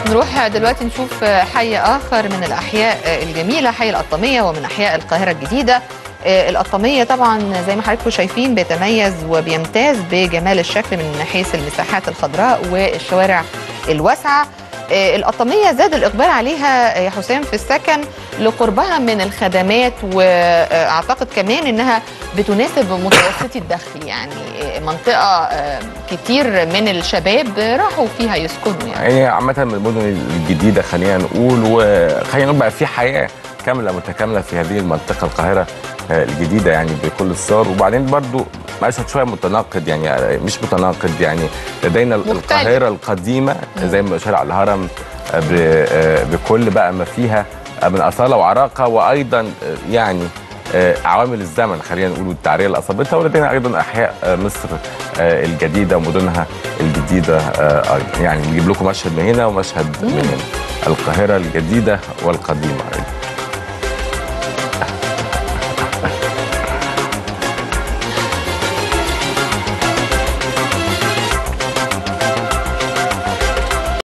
نروح دلوقتي نشوف حي آخر من الأحياء الجميلة حي القطامية ومن أحياء القاهرة الجديدة القطامية طبعا زي ما حضراتكم شايفين بيتميز وبيمتاز بجمال الشكل من حيث المساحات الخضراء والشوارع الواسعة القطامية زاد الإقبال عليها يا حسام في السكن لقربها من الخدمات وأعتقد كمان إنها بتناسب متوسطي الدخل يعني منطقة كتير من الشباب راحوا فيها يسكنوا يعني هي عامة من المدن الجديدة خلينا نقول وخلينا نقول بقى في حياة كاملة متكاملة في هذه المنطقة القاهرة الجديدة يعني بكل الصور وبعدين برضو مشهد شوية متناقض يعني مش متناقض يعني لدينا مختلف. القاهرة القديمة زي ما شارع الهرم بكل بقى ما فيها من أصالة وعراقة وأيضا يعني عوامل الزمن خلينا نقول والتعريه اللي اصابتها ولدينا ايضا احياء مصر الجديده ومدنها الجديده ايضا يعني نجيب لكم مشهد من هنا ومشهد من هنا القاهره الجديده والقديمه ايضا